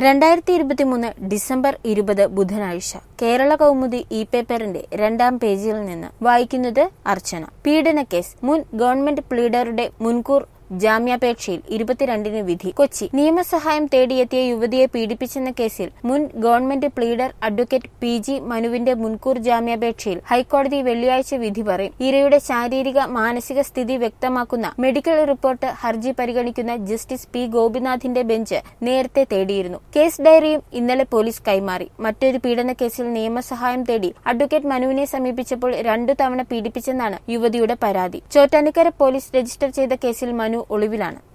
രണ്ടായിരത്തി ഇരുപത്തിമൂന്ന് ഡിസംബർ ഇരുപത് ബുധനാഴ്ച കേരള കൗമുദി ഇ പേപ്പറിന്റെ രണ്ടാം പേജിൽ നിന്ന് വായിക്കുന്നത് അർച്ചന പീഡനക്കേസ് മുൻ ഗവൺമെന്റ് പ്ലീഡറുടെ മുൻകൂർ ജാമ്യാപേക്ഷയിൽ ഇരുപത്തിരണ്ടിന് വിധി കൊച്ചി നിയമസഹായം തേടിയെത്തിയ യുവതിയെ പീഡിപ്പിച്ചെന്ന കേസിൽ മുൻ government pleader advocate P G മനുവിന്റെ മുൻകൂർ ജാമ്യാപേക്ഷയിൽ ഹൈക്കോടതി വെള്ളിയാഴ്ച വിധി പറയും ഇരയുടെ ശാരീരിക മാനസിക സ്ഥിതി വ്യക്തമാക്കുന്ന മെഡിക്കൽ റിപ്പോർട്ട് ഹർജി പരിഗണിക്കുന്ന ജസ്റ്റിസ് പി ഗോപിനാഥിന്റെ ബെഞ്ച് നേരത്തെ തേടിയിരുന്നു കേസ് ഡയറിയും ഇന്നലെ പോലീസ് കൈമാറി മറ്റൊരു പീഡന കേസിൽ നിയമസഹായം തേടി അഡ്വക്കേറ്റ് മനുവിനെ സമീപിച്ചപ്പോൾ രണ്ടു തവണ പീഡിപ്പിച്ചെന്നാണ് യുവതിയുടെ പരാതി ചോറ്റാനിക്കര പോലീസ് രജിസ്റ്റർ ചെയ്ത കേസിൽ മനു ഒളിവിലാണ്